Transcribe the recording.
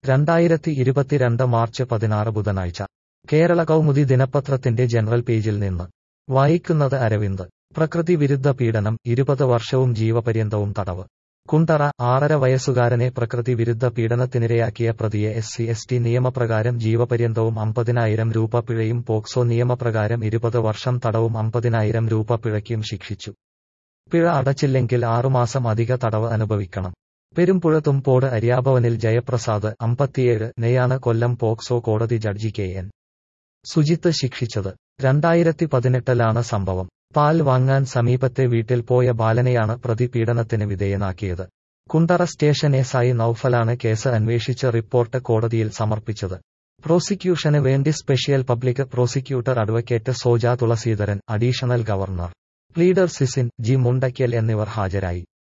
രണ്ടായിരത്തി ഇരുപത്തിരണ്ട് മാർച്ച് പതിനാറ് ബുധനാഴ്ച കേരള കൗമുദി ദിനപത്രത്തിന്റെ ജനറൽ പേജിൽ നിന്ന് വായിക്കുന്നത് അരവിന്ദ് പ്രകൃതി വിരുദ്ധ പീഡനം ഇരുപത് വർഷവും ജീവപര്യന്തവും തടവ് കുണ്ടറ ആറര വയസ്സുകാരനെ പ്രകൃതി വിരുദ്ധ പീഡനത്തിനിരയാക്കിയ പ്രതിയെ എസ് സി എസ് ടി നിയമപ്രകാരം ജീവപര്യന്തവും അമ്പതിനായിരം രൂപ പിഴയും പോക്സോ നിയമപ്രകാരം ഇരുപത് വർഷം തടവും അമ്പതിനായിരം രൂപ പിഴയ്ക്കും ശിക്ഷിച്ചു പിഴ അടച്ചില്ലെങ്കിൽ ആറുമാസം അധിക തടവ് അനുഭവിക്കണം പെരുമ്പുഴ തുമ്പോട് അരിയാഭവനിൽ ജയപ്രസാദ് അമ്പത്തിയേഴ് നെയാണ് കൊല്ലം പോക്സോ കോടതി ജഡ്ജി കെ എൻ സുജിത്ത് ശിക്ഷിച്ചത് രണ്ടായിരത്തി പതിനെട്ടിലാണ് സംഭവം പാൽ വാങ്ങാൻ സമീപത്തെ വീട്ടിൽ പോയ ബാലനെയാണ് പ്രതി പീഡനത്തിന് വിധേയനാക്കിയത് കുണ്ടറ സ്റ്റേഷൻ എസ്ഐ നൌഫലാണ് കേസ് അന്വേഷിച്ച് റിപ്പോർട്ട് കോടതിയിൽ സമർപ്പിച്ചത് പ്രോസിക്യൂഷന് വേണ്ടി special public prosecutor advocate Soja Thulaseedharan additional governor pleader Sisin G Mundakkal എന്നിവർ ഹാജരായി